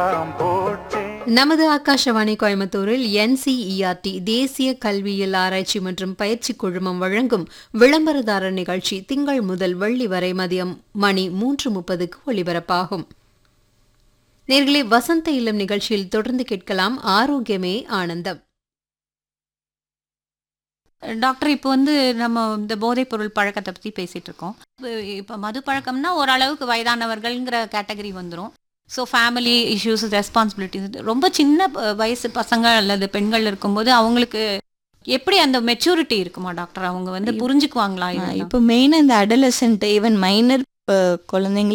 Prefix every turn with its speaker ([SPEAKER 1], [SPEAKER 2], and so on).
[SPEAKER 1] நமது ஆகாஷவாணி கோயம்புத்தூரில் என்சிஇஆர்டி தேசிய கல்வியியல் ஆராய்ச்சி மற்றும் பயிற்சி குழுமம் வழங்கும் விளம்பரதாரர் நிகழ்ச்சி திங்கள் முதல் வெள்ளி வரை மதியம் மணி மூன்று முப்பதுக்கு ஒலிபரப்பாகும் நேர்களே வசந்த இல்லம் நிகழ்ச்சியில் தொடர்ந்து கேட்கலாம் ஆரோக்கியமே ஆனந்தம்
[SPEAKER 2] டாக்டர் இப்போ வந்து நம்ம இந்த போதைப் பொருள் பழக்கத்தை பற்றி பேசிட்டு இருக்கோம் இப்போ மது பழக்கம்னா ஓரளவுக்கு வயதானவர்கள்ங்கிற கேட்டகரி வந்துடும் ஸோ ஃபேமிலி இஷ்யூஸ் ரெஸ்பான்சிபிலிட்டிஸ் ரொம்ப சின்ன ப- வயசு பசங்க அல்லது பெண்கள் இருக்கும்போது அவங்களுக்கு எப்படி அந்த மெச்சூரிட்டி இருக்குமா டாக்டர் அவங்க வந்து புரிஞ்சுக்குவாங்களா இதெல்லாம்?
[SPEAKER 3] இப்போ மெயினாக இந்த அடலசன்ட் ஈவன் மைனர் குழந்தைங்க